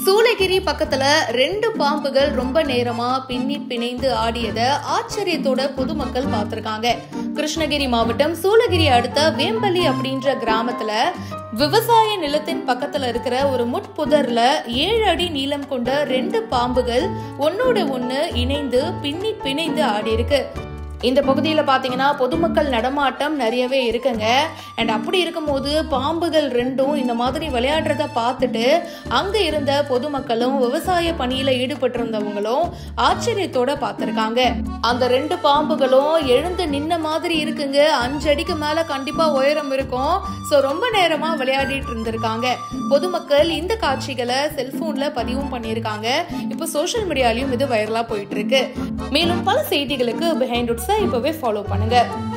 சூளகிரி பக்கத்துல ரெண்டு பாம்புகள் ரொம்ப நேரமா பின்னி பிணைந்து ஆடியத ஆச்சரியத்தோட பொதுமக்கள் பார்த்திருக்காங்க கிருஷ்ணகிரி மாவட்டம் சூளகிரி அடுத்த வேம்பள்ளி அப்படின்ற கிராமத்துல விவசாய நிலத்தின் பக்கத்துல இருக்கிற ஒரு முட்புதர்ல ஏழு அடி நீளம் கொண்ட ரெண்டு பாம்புகள் ஒன்னோட ஒண்ணு இணைந்து பின்னி பிணைந்து ஆடி இருக்கு இந்த பகுதியில் பார்த்தீங்கன்னா பொதுமக்கள் நடமாட்டம் நிறையவே இருக்குங்க அண்ட் அப்படி இருக்கும்போது பாம்புகள் ரெண்டும் இந்த மாதிரி விளையாடுறத பார்த்துட்டு அங்கே இருந்த பொதுமக்களும் விவசாய பணியில் ஈடுபட்டிருந்தவங்களும் ஆச்சரியத்தோட பார்த்துருக்காங்க அந்த ரெண்டு பாம்புகளும் எழுந்து நின்ன மாதிரி இருக்குங்க அஞ்சு அடிக்கு மேலே கண்டிப்பாக உயரம் இருக்கும் ஸோ ரொம்ப நேரமாக விளையாடிட்டு இருந்திருக்காங்க பொதுமக்கள் இந்த காட்சிகளை செல்போனில் பதிவும் பண்ணியிருக்காங்க இப்போ சோஷியல் மீடியாலையும் இது வைரலாக போயிட்டு இருக்கு மேலும் பல செய்திகளுக்கு பிஹைண்ட் உட்ஸை இப்போவே ஃபாலோ பண்ணுங்க